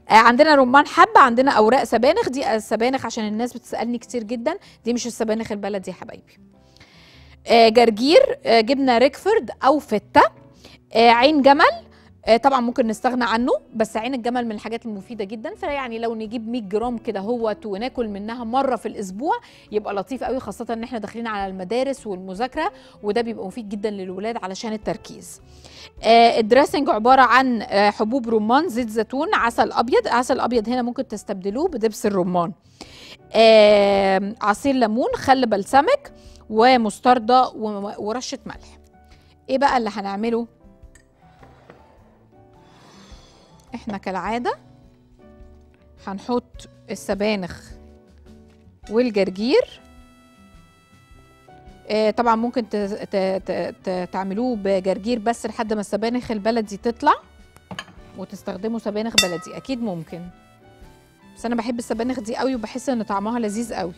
آه عندنا رمان حبه عندنا اوراق سبانخ دي السبانخ عشان الناس بتسالني كتير جدا دي مش السبانخ البلدي يا حبايبي آه جرجير آه جبنه ريكفورد او فته آه عين جمل آه طبعا ممكن نستغنى عنه بس عين الجمل من الحاجات المفيده جدا فيعني لو نجيب 100 جرام كده هوت وناكل منها مره في الاسبوع يبقى لطيف قوي خاصه ان احنا داخلين على المدارس والمذاكره وده بيبقى مفيد جدا للولاد علشان التركيز آه الدريسنج عباره عن آه حبوب رمان زيت زيتون عسل ابيض عسل ابيض هنا ممكن تستبدلوه بدبس الرمان آه عصير ليمون خل بلسمك ومستردة وم- ورشه ملح ايه بقى اللي هنعمله احنا كالعاده هنحط السبانخ والجرجير آه، طبعا ممكن ت- ت- ت- ت- تعملوه بجرجير بس لحد ما السبانخ البلدي تطلع وتستخدموا سبانخ بلدي اكيد ممكن بس انا بحب السبانخ دي قوي وبحس ان طعمها لذيذ قوي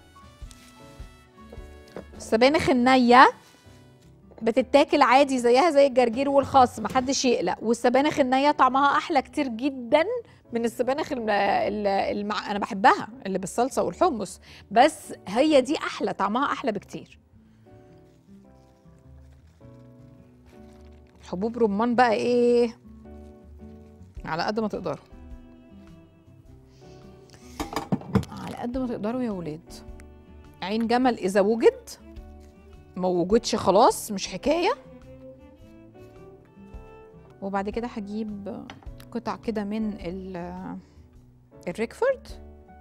السبانخ النيه بتتاكل عادي زيها زي الجرجير والخس محدش يقلق والسبانخ النيه طعمها احلى كتير جدا من السبانخ الم... ال- المع... انا بحبها اللي بالصلصه والحمص بس هي دي احلى طعمها احلى بكتير حبوب رمان بقى ايه على قد ما تقدروا على قد ما تقدروا يا ولاد عين جمل اذا وجد ما وجدش خلاص مش حكايه وبعد كده هجيب قطع كده من ال الريكفورد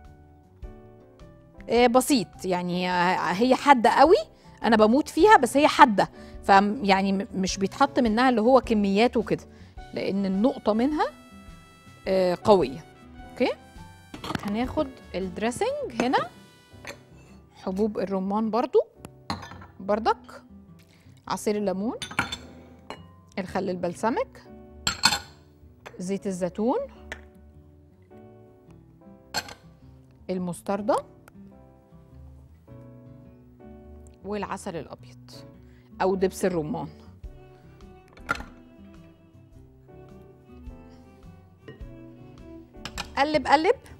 آه، بسيط يعني آه، هي حاده قوي انا بموت فيها بس هي حاده فيعني م- مش بيتحط منها اللي هو كميات وكده لان النقطه منها آه، قويه اوكي هناخد الدريسنج هنا حبوب الرمان برضو بردك عصير الليمون الخل البلسمك زيت الزيتون المستردة والعسل الأبيض أو دبس الرمان قلب قلب